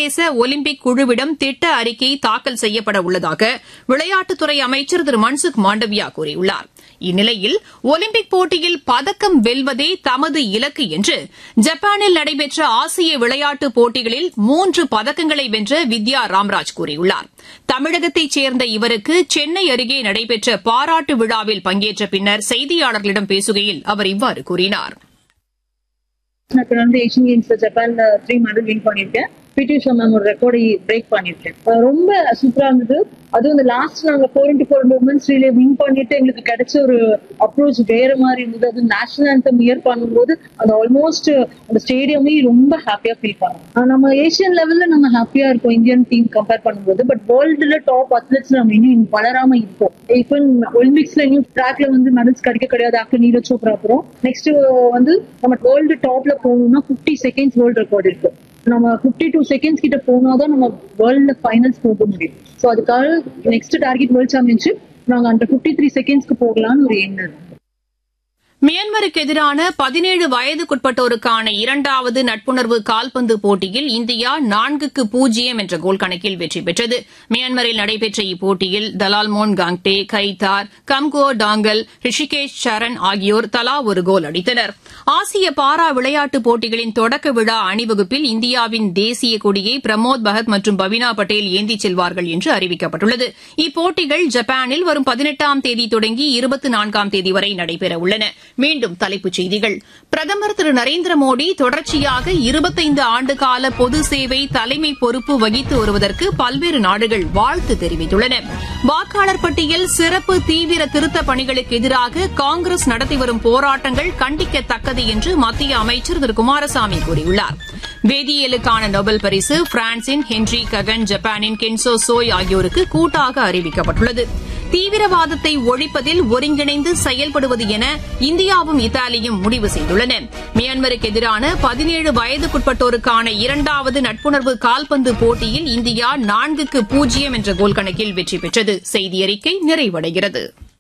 சர்வதேச ஒலிம்பிக் குழுவிடம் திட்ட அறிக்கை தாக்கல் செய்யப்பட உள்ளதாக விளையாட்டுத்துறை அமைச்சர் திரு மன்சுக் மாண்டவியா கூறியுள்ளார் இந்நிலையில் ஒலிம்பிக் போட்டியில் பதக்கம் வெல்வதே தமது இலக்கு என்று ஜப்பானில் நடைபெற்ற ஆசிய விளையாட்டுப் போட்டிகளில் மூன்று பதக்கங்களை வென்ற வித்யா ராம்ராஜ் கூறியுள்ளார் தமிழகத்தைச் சேர்ந்த இவருக்கு சென்னை அருகே நடைபெற்ற பாராட்டு விழாவில் பங்கேற்ற பின்னர் செய்தியாளர்களிடம் பேசுகையில் அவர் இவ்வாறு கூறினார் நான் இப்ப வந்து ஏஷியன் கேம்ஸ்ல ஜப்பான்ல த்ரீ மெடல் வின் பண்ணிருக்கேன் பிடி உஷா மேம் ஒரு ரெக்கார்டை பிரேக் பண்ணிருக்கேன் அஹ் ரொம்ப சூப்பரா இருந்தது அதுவும் இந்த லாஸ்ட் நாங்க four into four moments relay win பண்ணிட்டு எங்களுக்கு கிடைச்ச ஒரு அப்ரோச் வேற மாதிரி இருந்தது அது நேஷனல் ஆந்தம் இயர் பண்ணும்போது அது ஆல்மோஸ்ட் அந்த ஸ்டேடியமே ரொம்ப ஹாப்பியா ஃபீல் பண்ணோம் நம்ம ஏஷியன் லெவல்ல நம்ம ஹாப்பியா இருக்கோம் இந்தியன் டீம் கம்பேர் பண்ணும்போது பட் வேர்ல்டுல டாப் அத்லெட்ஸ் நம்ம இன்னும் வளராம இருக்கோம் ஈவன் ஒலிம்பிக்ஸ்ல இன்னும் ட்ராக்ல வந்து மெடல்ஸ் கிடைக்க கிடையாது ஆஃப்டர் நீரஜ் சோப்ரா அப்புறம் நெக்ஸ்ட் வந்து நம்ம வேர்ல்டு டாப்ல போகணும்னா பிப்டி செகண்ட்ஸ் வேர்ல்டு ரெக்கார்ட் இருக்கு நம்ம பிப்டி டூ செகண்ட்ஸ் கிட்ட போனாதான் நம்ம வேர்ல்ட்ல ஃபைனல்ஸ் போக முடியும் ஸோ அதுக்காக நெக்ஸ்ட் டார்கெட் வேர்ல்ட் சாம்பியன்ஷிப் நாங்க அந்த பிப்டி த்ரீ செகண்ட்ஸ்க்கு போகலாம்னு ஒரு எண்ணம் இருக்கு மியான்மருக்கு எதிரான பதினேழு வயதுக்குட்பட்டோருக்கான இரண்டாவது நட்புணர்வு கால்பந்து போட்டியில் இந்தியா நான்குக்கு பூஜ்ஜியம் என்ற கோல் கணக்கில் வெற்றி பெற்றது மியான்மரில் நடைபெற்ற இப்போட்டியில் தலால்மோன் காங்டே கைதார் கம்கோ டாங்கல் ரிஷிகேஷ் சரண் ஆகியோர் தலா ஒரு கோல் அடித்தனர் ஆசிய பாரா விளையாட்டுப் போட்டிகளின் தொடக்க விழா அணிவகுப்பில் இந்தியாவின் தேசிய கொடியை பிரமோத் பகத் மற்றும் பவினா பட்டேல் ஏந்திச் செல்வார்கள் என்று அறிவிக்கப்பட்டுள்ளது இப்போட்டிகள் ஜப்பானில் வரும் பதினெட்டாம் தேதி தொடங்கி இருபத்தி நான்காம் தேதி வரை நடைபெறவுள்ளன மீண்டும் தலைப்புச் செய்திகள் பிரதமர் திரு நரேந்திர மோடி தொடர்ச்சியாக இருபத்தைந்து ஆண்டுகால பொது சேவை தலைமை பொறுப்பு வகித்து வருவதற்கு பல்வேறு நாடுகள் வாழ்த்து தெரிவித்துள்ளன வாக்காளர் பட்டியல் சிறப்பு தீவிர திருத்தப் பணிகளுக்கு எதிராக காங்கிரஸ் நடத்தி வரும் போராட்டங்கள் கண்டிக்கத்தக்கது என்று மத்திய அமைச்சர் திரு குமாரசாமி கூறியுள்ளார் வேதியியலுக்கான நோபல் பரிசு பிரான்சின் ஹென்றி ககன் ஜப்பானின் கென்சோ சோய் ஆகியோருக்கு கூட்டாக அறிவிக்கப்பட்டுள்ளது தீவிரவாதத்தை ஒழிப்பதில் ஒருங்கிணைந்து செயல்படுவது என இந்தியாவும் இத்தாலியும் முடிவு செய்துள்ளன மியான்மருக்கு எதிரான பதினேழு வயதுக்குட்பட்டோருக்கான இரண்டாவது நட்புணர்வு கால்பந்து போட்டியில் இந்தியா நான்குக்கு பூஜ்ஜியம் என்ற கோல் கணக்கில் வெற்றி பெற்றது செய்தியறிக்கை நிறைவடைகிறது